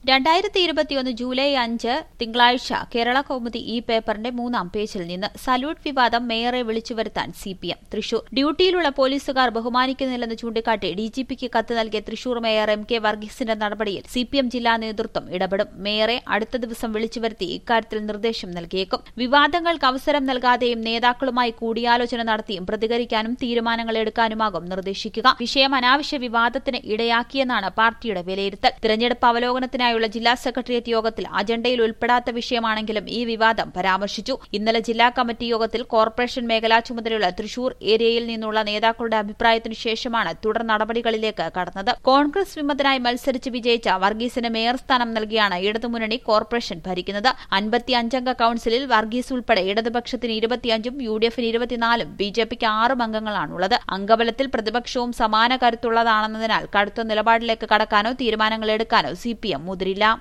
രണ്ടായിരത്തി ഇരുപത്തിയൊന്ന് ജൂലൈ അഞ്ച് തിങ്കളാഴ്ച കേരള കൗമുദി ഈ പേപ്പറിന്റെ മൂന്നാം പേജിൽ നിന്ന് സല്യൂട്ട് വിവാദം മേയറെ വിളിച്ചുവരുത്താൻ സി പി എം തൃശൂർ ഡ്യൂട്ടിയിലുള്ള പോലീസുകാർ ബഹുമാനിക്കുന്നില്ലെന്ന് ചൂണ്ടിക്കാട്ടി ഡിജിപിക്ക് കത്ത് നൽകിയ തൃശൂർ മേയർ എം കെ വർഗീസിന്റെ നടപടിയിൽ സി പി എം ജില്ലാ നേതൃത്വം ഇടപെടും മേയറെ അടുത്ത ദിവസം വിളിച്ചുവരുത്തി ഇക്കാര്യത്തിൽ നിർദ്ദേശം നൽകിയേക്കും വിവാദങ്ങൾക്ക് അവസരം നൽകാതെയും നേതാക്കളുമായി കൂടിയാലോചന നടത്തിയും പ്രതികരിക്കാനും തീരുമാനങ്ങൾ എടുക്കാനുമാകും നിർദ്ദേശിക്കുക വിഷയം അനാവശ്യ വിവാദത്തിന് ഇടയാക്കിയെന്നാണ് പാർട്ടിയുടെ വിലയിരുത്തൽ തിരഞ്ഞെടുപ്പ് അവലോകനത്തിനായുള്ള ജില്ലാ സെക്രട്ടേറിയറ്റ് യോഗത്തിൽ അജണ്ടയിൽ ഉൾപ്പെടാത്ത വിഷയമാണെങ്കിലും ഈ വിവാദം പരാമർശിച്ചു ഇന്നലെ ജില്ലാ കമ്മിറ്റി യോഗത്തിൽ കോർപ്പറേഷൻ മേഖലാ ചുമതലയുള്ള തൃശൂർ ഏരിയയിൽ നിന്നുള്ള നേതാക്കളുടെ അഭിപ്രായത്തിനു ശേഷമാണ് തുടർ നടപടികളിലേക്ക് കടന്നത് കോൺഗ്രസ് വിമതനായി മത്സരിച്ച് വിജയിച്ച വർഗീസിന് മേയർ സ്ഥാനം നൽകിയാണ് ഇടതുമുന്നണി കോർപ്പറേഷൻ ഭരിക്കുന്നത് അൻപത്തിയഞ്ചംഗ കൌൺസിലിൽ വർഗീസ് ഉൾപ്പെടെ ഇടതുപക്ഷത്തിന് ഇരുപത്തിയഞ്ചും യു ഡി എഫിന് ഇരുപത്തിനാലും ബി ജെ പിക്ക് ആറും അംഗങ്ങളാണുള്ളത് അംഗബലത്തിൽ പ്രതിപക്ഷവും സമാന കരുത്തുള്ളതാണെന്നതിനാൽ കടുത്ത നിലപാടിലേക്ക് കടക്കാനോ തീരുമാനങ്ങൾ എടുക്കാനോ സി പി എം മുതിരില്ല